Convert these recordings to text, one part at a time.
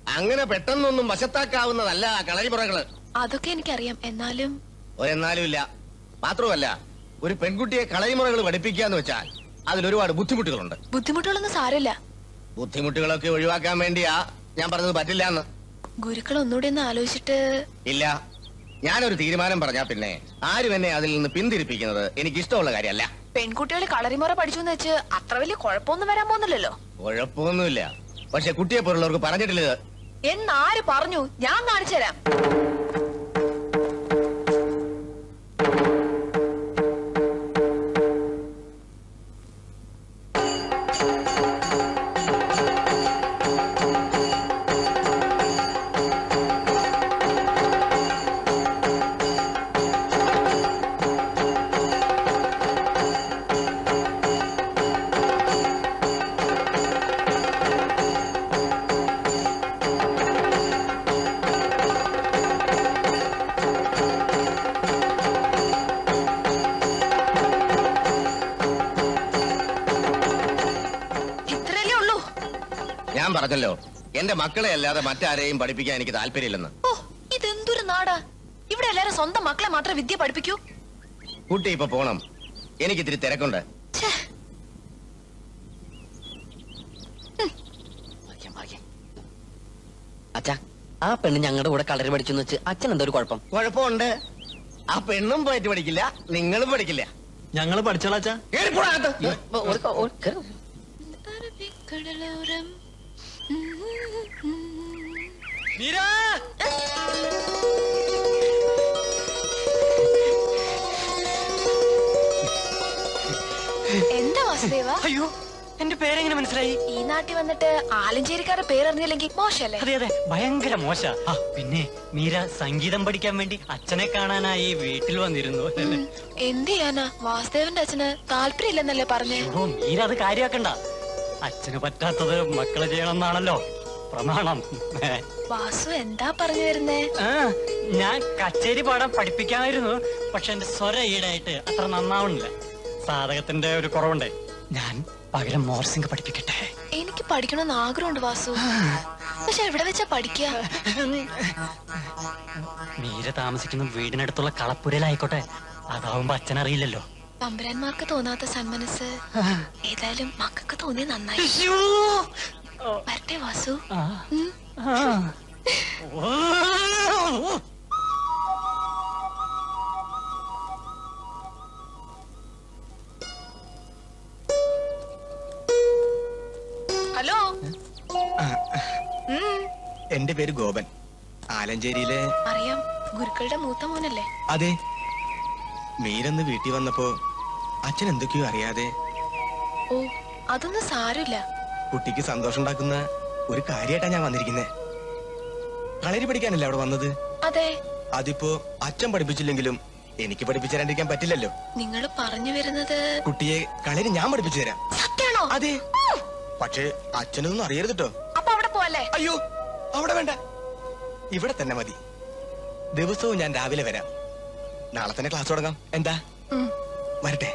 അങ്ങനെ പെട്ടെന്നൊന്നും വശത്താക്കാവുന്നതല്ല കളരിമുറകള് അതൊക്കെ എനിക്കറിയാം എന്നാലും ഒരെന്നാലും ഇല്ല മാത്രമല്ല ഒരു പെൺകുട്ടിയെ കളരിമുറകൾ പഠിപ്പിക്കാന്ന് വെച്ചാൽ അതിലൊരുപാട് ബുദ്ധിമുട്ടുകളുണ്ട് ബുദ്ധിമുട്ടുകളൊന്നും സാരമില്ല ബുദ്ധിമുട്ടുകളൊക്കെ ഒഴിവാക്കാൻ വേണ്ടിയാ ഞാൻ പറഞ്ഞത് പറ്റില്ല എന്ന് ഗുരുക്കൾ ഒന്നുകൂടി ഒന്ന് ആലോചിച്ചിട്ട് ഇല്ല ഞാനൊരു തീരുമാനം പറഞ്ഞാ പിന്നെ ആരും എന്നെ അതിൽ നിന്ന് പിന്തിരിപ്പിക്കുന്നത് എനിക്ക് ഇഷ്ടമുള്ള കാര്യമല്ല പെൺകുട്ടികൾ കളറിമുറ പഠിച്ചു എന്ന് വെച്ച് അത്ര വലിയ കുഴപ്പമൊന്നും വരാൻ പോകുന്നില്ലല്ലോ കുഴപ്പമൊന്നുമില്ല പക്ഷെ കുട്ടിയെ പോലുള്ളവർക്ക് പറഞ്ഞിട്ടില്ല ഇത്. എന്നാര് പറഞ്ഞു ഞാൻ കാണിച്ചു തരാം ഇത്രയല്ലേ ഉള്ളൂ ഞാൻ പറഞ്ഞല്ലോ എന്റെ മക്കളെ അല്ലാതെ മറ്റാരെയും പഠിപ്പിക്കാൻ എനിക്ക് താല്പര്യമില്ലെന്ന് ഓ ഇതെന്തൊരു നാടാ ഇവിടെ എല്ലാരും സ്വന്തം മക്കളെ മാത്രമേ വിദ്യ പഠിപ്പിക്കൂ കുട്ടി ഇപ്പൊ പോണം എനിക്ക് ഇത്തിരി തിരക്കുണ്ട് ഛേ, അച്ഛാ ആ പെണ്ണ് ഞങ്ങളുടെ കൂടെ കളരി പഠിച്ചെന്ന് വെച്ച് അച്ഛൻ എന്താ ഒരു കുഴപ്പം കുഴപ്പമുണ്ട് ആ പെണ്ണും പോയിട്ട് പഠിക്കില്ല നിങ്ങളും പഠിക്കില്ല ഞങ്ങള് പഠിച്ചോളാച്ചാ കേറിപ്പോടാ അകത്ത്. അറബിക്കടലോരം എന്താ വാസുദേവ അയ്യോ എന്റെ പേരെങ്ങനെ മനസ്സിലായി ഈ നാട്ടിൽ വന്നിട്ട് ആലഞ്ചേരിക്കാരുടെ പേരറിഞ്ഞില്ലെങ്കിൽ മോശല്ലേ അതെ അതെ ഭയങ്കര മോശ ആ പിന്നെ മീര സംഗീതം പഠിക്കാൻ വേണ്ടി അച്ഛനെ കാണാനായി വീട്ടിൽ വന്നിരുന്നു അല്ലേ? എന്ത് ചെയ്യാനാ വാസുദേവന്റെ അച്ഛന് താല്പര്യമില്ലെന്നല്ലേ പറഞ്ഞേ ഓ മീര അത് കാര്യാക്കണ്ട അച്ഛന് പറ്റാത്തത് മക്കള് ചെയ്യണമെന്നാണല്ലോ പ്രമാണം ഏ. വാസു എന്താ പറഞ്ഞു വരുന്നേ ആ, ഞാൻ കച്ചേരി പാടാൻ പഠിപ്പിക്കാമായിരുന്നു പക്ഷെ എന്റെ സ്വര ഈടായിട്ട് അത്ര നന്നാവണില്ല സാധകത്തിന്റെ ഒരു കുറവുണ്ട് ഞാൻ പകരം മോർസിംഗ് പഠിപ്പിക്കട്ടെ എനിക്ക് പഠിക്കണമെന്ന് ആഗ്രഹമുണ്ട് വാസു പക്ഷെ എവിടെ വെച്ചാ പഠിക്കുക മീര താമസിക്കുന്ന വീടിനടുത്തുള്ള കളപ്പുരയിലായിക്കോട്ടെ അതാവുമ്പോ അച്ഛനറിയില്ലല്ലോ തമ്പുരാന്മാർക്ക് തോന്നാത്ത സന്മനസ് ഏതായാലും മക്കൾക്ക് തോന്നിയ നന്നായി വരട്ടെ വാസു ആ. ഉം. ആ. ഓ. ഹലോ ഉം, എന്റെ പേര് ഗോപൻ ആലഞ്ചേരിയിലെ അറിയാം ഗുരുക്കളുടെ മൂത്ത മോനല്ലേ അതെ മീരന്ന് വീട്ടിൽ വന്നപ്പോ അച്ഛൻ എന്തൊക്കെയോ അറിയാതെ ഓ അതൊന്നും സാരമില്ല കുട്ടിക്ക് സന്തോഷം ഉണ്ടാക്കുന്ന ഒരു കാര്യമായിട്ടാ ഞാൻ വന്നിരിക്കുന്നത് കളരി പഠിക്കാനല്ലേ അവിടെ വന്നത് അതെ അതിപ്പോ അച്ഛൻ പഠിപ്പിച്ചില്ലെങ്കിലും എനിക്ക് പഠിപ്പിച്ചു തരാണ്ടിരിക്കാൻ പറ്റില്ലല്ലോ നിങ്ങൾ പറഞ്ഞു വരുന്നത് കുട്ടിയെ കളരി ഞാൻ പഠിപ്പിച്ചു തരാം സത്യാണോ അതെ പക്ഷേ അച്ഛനൊന്നും അറിയരുത് കേട്ടോ അപ്പൊ അവിടെ പോവല്ലേ അയ്യോ അവിടെ വേണ്ട ഇവിടെ തന്നെ മതി ദിവസവും ഞാൻ രാവിലെ വരാം നാളെ തന്നെ ക്ലാസ് തുടങ്ങാം എന്താ ഉം. വരട്ടെ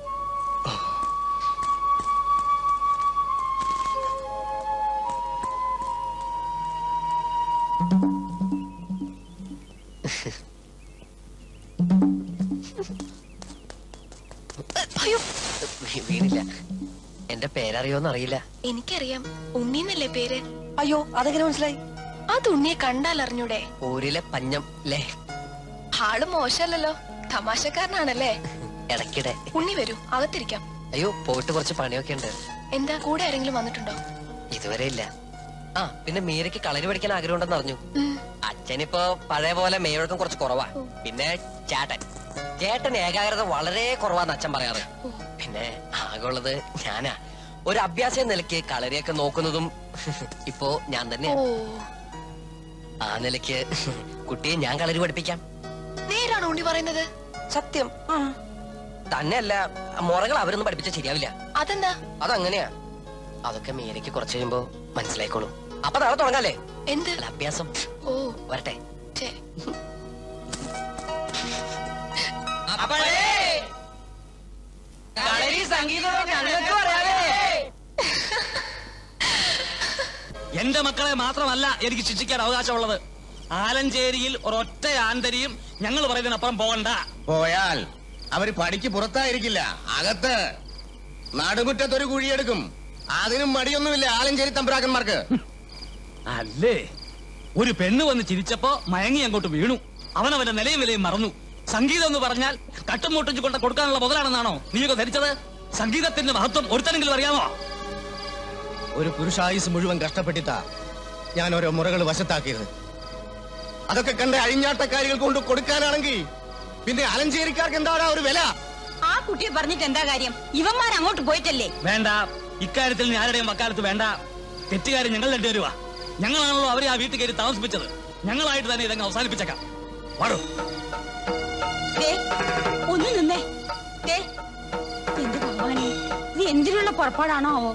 അയ്യോ വീ- വീടില്ല എന്റെ പേരറിയോന്ന് അറിയില്ല എനിക്കറിയാം ഉണ്ണിന്നല്ലേ പേര് അയ്യോ അതെങ്ങനെ മനസ്സിലായി അത് ഉണ്ണിയെ കണ്ടാൽ അറിഞ്ഞൂടെ ഊരിലെ പഞ്ഞം ലേ ആള് മോശമല്ലല്ലോ തമാശക്കാരനാണല്ലേ ഇടയ്ക്കിടെ ഉണ്ണി വരൂ അകത്തിരിക്കാം അയ്യോ പോയിട്ട് കുറച്ച് പണിയൊക്കെ ഉണ്ട് എന്താ കൂടെ ആരെങ്കിലും വന്നിട്ടുണ്ടോ ഇതുവരെ ഇല്ല ആ പിന്നെ മീരയ്ക്ക് കളരി പഠിക്കാൻ ആഗ്രഹം ഉണ്ടെന്ന് അറിഞ്ഞു ഉം. അച്ഛനിപ്പോ പഴയ പോലെ മേയൊഴുക്കം കുറച്ച് കുറവാ പിന്നെ ചേട്ടൻ ചേട്ടൻ ഏകാഗ്രത വളരെ കുറവാന്ന് അച്ഛൻ പറയാറ് ഓ. പിന്നെ ആകെയുള്ളത് ഞാനാ ഒരു അഭ്യാസ നിലയ്ക്ക് കളരിയൊക്കെ നോക്കുന്നതും ഇപ്പോ ഞാൻ തന്നെ ഓ ആ നിലയ്ക്ക് കുട്ടിയെ ഞാൻ കളരി പഠിപ്പിക്കാം നേരാണോ ഉണ്ണി പറയുന്നത് സത്യം തന്നെയല്ല മുറകൾ അവരൊന്നും പഠിപ്പിച്ചാൽ ശരിയാവില്ല അതെന്താ അതങ്ങനെയാ അതൊക്കെ മീരയ്ക്ക് കുറച്ച് കഴിയുമ്പോ മനസ്സിലായിക്കോളും അപ്പൊ നാളെ തുടങ്ങാല്ലേ എന്ത് അല്ല അഭ്യാസം ഓ വരട്ടെ ശരി കളരി സംഗീതം ഞങ്ങൾക്ക് പറയാലേ എന്റെ മക്കളെ മാത്രമല്ല എനിക്ക് ശിക്ഷിക്കാൻ അവകാശമുള്ളത് ആലഞ്ചേരിയിൽ ഒരൊറ്റ ആന്തരിയും ഞങ്ങൾ പറയുന്നതിനപ്പുറം പോകണ്ട പോയാൽ അവര് പടിക്ക് പുറത്തായിരിക്കില്ല അകത്ത് നടുമുറ്റത്തൊരു കുഴിയെടുക്കും അതിനും മടിയൊന്നുമില്ല ആലഞ്ചേരി തമ്പുരാക്കന്മാർക്ക് അല്ലേ ഒരു പെണ്ണ് വന്ന് ചിരിച്ചപ്പോ മയങ്ങി അങ്ങോട്ട് വീണു അവനവന്റെ നിലയും വിലയും മറന്നു സംഗീതം എന്ന് പറഞ്ഞാൽ കട്ടും മുട്ടിച്ചു കൊണ്ട് കൊടുക്കാനുള്ള മുതലാണെന്നാണോ നീയൊക്കെ ധരിച്ചത് സംഗീതത്തിന്റെ മഹത്വം ഒരുത്തനെങ്കിലും അറിയാമോ ഒരു പുരുഷായുസ് മുഴുവൻ കഷ്ടപ്പെട്ടിട്ടാ ഞാൻ ഓരോ മുറകൾ വശത്താക്കിയത് അതൊക്കെ കണ്ട് അഴിഞ്ഞാട്ടക്കാരികൾ കൊണ്ട് കൊടുക്കാനാണെങ്കിൽ പിന്നെ അലഞ്ചേരിക്കാർക്ക് എന്താണ് ഒരു വില ആ കുട്ടിയെ പറഞ്ഞിട്ട് എന്താ കാര്യം ഇവന്മാർ അങ്ങോട്ട് പോയിട്ടല്ലേ വേണ്ട ഇക്കാര്യത്തിൽ നീ ആരുടെയും വക്കാലത്ത് വേണ്ട തെറ്റുകാരി ഞങ്ങൾ രണ്ടുപേരുവാ ഞങ്ങളാണല്ലോ അവരെ ആ വീട്ടിൽ കയറി താമസിപ്പിച്ചത് ഞങ്ങളായിട്ട് തന്നെ ഇതങ്ങ് അവസാനിപ്പിച്ചേക്കാം വാടോ ദേ, ഒന്ന് നിന്നേ ദേ, എന്റെ ഭഗവാനെ ഇത് എന്തിനുള്ള പുറപ്പാടാണോ ആവോ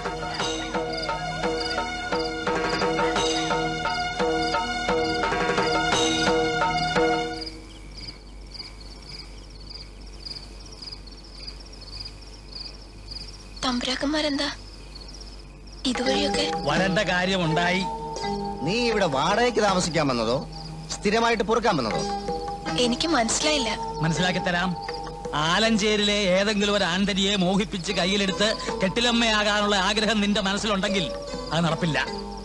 തമ്പുരാക്കന്മാരെന്താ ഇതുവഴിയൊക്കെ വരേണ്ട കാര്യമുണ്ടായി നീ ഇവിടെ വാടകയ്ക്ക് താമസിക്കാൻ വന്നതോ സ്ഥിരമായിട്ട് പൊറുക്കാൻ വന്നതോ എനിക്ക് മനസ്സിലായില്ല മനസ്സിലാക്കി തരാം ആലഞ്ചേരിലെ ഏതെങ്കിലും ഒരു ആന്തരിയെ മോഹിപ്പിച്ച് കയ്യിലെടുത്ത് കെട്ടിലമ്മയാകാനുള്ള ആഗ്രഹം നിന്റെ മനസ്സിലുണ്ടെങ്കിൽ അത് നടപ്പില്ല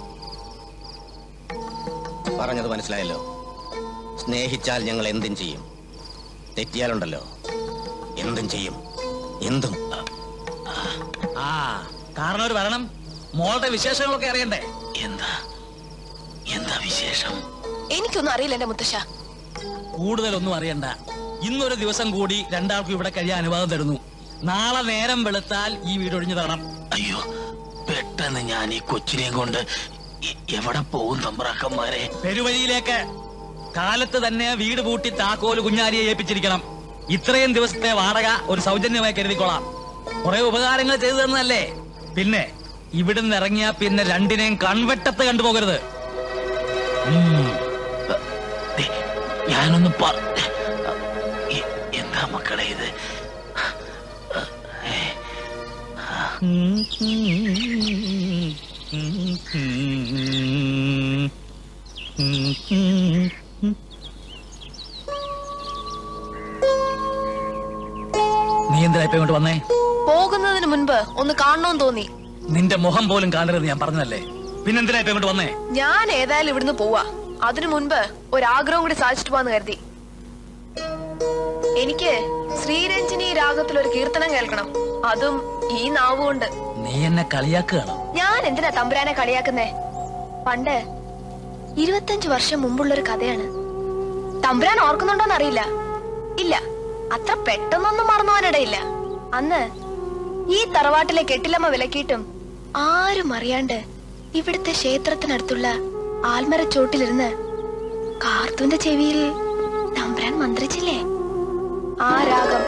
പറഞ്ഞത് മനസ്സിലായല്ലോ സ്നേഹിച്ചാൽ ഞങ്ങൾ എന്തും ചെയ്യും തെറ്റിയാലുണ്ടല്ലോ എന്തും ചെയ്യും എന്തും ആ കാരണം ഒരു വരണം മോളുടെ വിശേഷങ്ങളൊക്കെ അറിയണ്ടേ എന്താ എന്താ വിശേഷം എനിക്കൊന്നും അറിയില്ല എന്റെ മുത്തശ്ശ കൂടുതലൊന്നും അറിയണ്ട ഇന്നൊരു ദിവസം കൂടി രണ്ടാൾക്കും ഇവിടെ കഴിയാൻ അനുവാദം തരുന്നു നാളെ നേരം വെളുത്താൽ ഈ വീട് ഒഴിഞ്ഞു തരണം അയ്യോ പെട്ടെന്ന് ഞാൻ ഈ കൊച്ചിനെയും കൊണ്ട് എ- എവിടെ പോകും തമ്പ്രാക്കന്മാരെ പെരുവഴിയിലേക്ക് കാലത്ത് തന്നെ വീട് പൂട്ടി താക്കോല് കുഞ്ഞാലിയെ ഏൽപ്പിച്ചിരിക്കണം ഇത്രയും ദിവസത്തെ വാടക ഒരു സൗജന്യമായി കരുതിക്കൊള്ളാം കുറെ ഉപകാരങ്ങൾ ചെയ്തു തന്നതല്ലേ പിന്നെ ഇവിടുന്ന് ഇറങ്ങിയ പിന്നെ രണ്ടിനെയും കൺവെട്ടത്ത് കണ്ടുപോകരുത് ഉം. ദേ, ഞാനൊന്ന് പറ എ- എന്താ മക്കളെ ഇത് നീ എന്തിനാ ഇപ്പൊ ഇങ്ങോട്ട് വന്നേ പോകുന്നതിന് മുൻപ് ഒന്ന് കാണണമെന്ന് തോന്നി നിന്റെ മുഖം പോലും കാണരുത് ഞാൻ പറഞ്ഞതല്ലേ പിന്നെന്തിനാ ഇപ്പൊ ഇങ്ങോട്ട് വന്നേ ഞാൻ ഏതായാലും ഇവിടുന്ന് പോവാ അതിനു മുൻപ് ഒരാഗ്രഹം കൂടി സാധിച്ചിട്ട് പോവാന്ന് കരുതി എനിക്ക് ശ്രീരഞ്ജിനി രാഗത്തിൽ ഒരു കീർത്തനം കേൾക്കണം അതും ഈ നാവുകൊണ്ട് നീ എന്നെ കളിയാക്കുകയാണ് ഞാൻ എന്തിനാ തമ്പുരാനെ കളിയാക്കുന്നേ പണ്ട് ഇരുപത്തഞ്ചു വർഷം മുമ്പുള്ളൊരു കഥയാണ് തമ്പുരാൻ ഓർക്കുന്നുണ്ടോന്ന് അറിയില്ല ഇല്ല അത്ര പെട്ടെന്നൊന്നും മറന്നുപോകാനിടയില്ല അന്ന് ഈ തറവാട്ടിലെ കെട്ടിലമ്മ വിലക്കിയിട്ടും ആരും അറിയാണ്ട് ഇവിടുത്തെ ക്ഷേത്രത്തിനടുത്തുള്ള ആൽമരച്ചോട്ടിലിരുന്ന് കാർത്തൂന്റെ ചെവിയിൽ തമ്പുരാൻ മന്ത്രിച്ചില്ലേ ആ രാഗം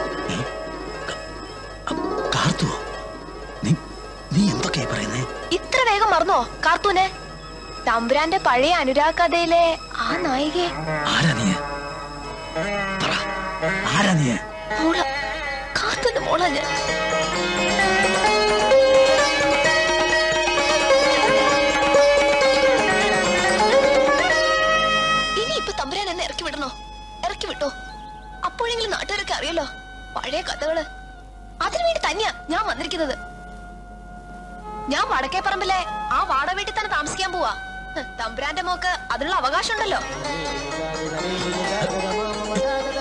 കാർത്തുവോ നീ നീ എന്തൊക്കെയാ പറയുന്നേ ഇത്ര വേഗം മറന്നോ കാർത്തൂനെ തമ്പുരാന്റെ പഴയ അനുരാഗ് കഥയിലെ ആ നായികയെ ആരാ നീ പറ ആരാ നീ മോള കാർത്തൂന്റെ മോള ഞാൻ ഇനി ഇപ്പൊ തമ്പുരാൻ എന്നെ ഇറക്കി വിടണോ ഇറക്കി വിട്ടോ അപ്പോഴെങ്കിലും നാട്ടുകാരൊക്കെ അറിയല്ലോ പഴയ കഥകള് അതിനു വേണ്ടി തന്നെയാ ഞാൻ വന്നിരിക്കുന്നത് ഞാൻ വടക്കേ പറമ്പിലെ ആ വാട വീട്ടിൽ തന്നെ താമസിക്കാൻ പോവാ ഹ്, തമ്പുരാന്റെ മോക്ക് അതിനുള്ള അവകാശം ഉണ്ടല്ലോ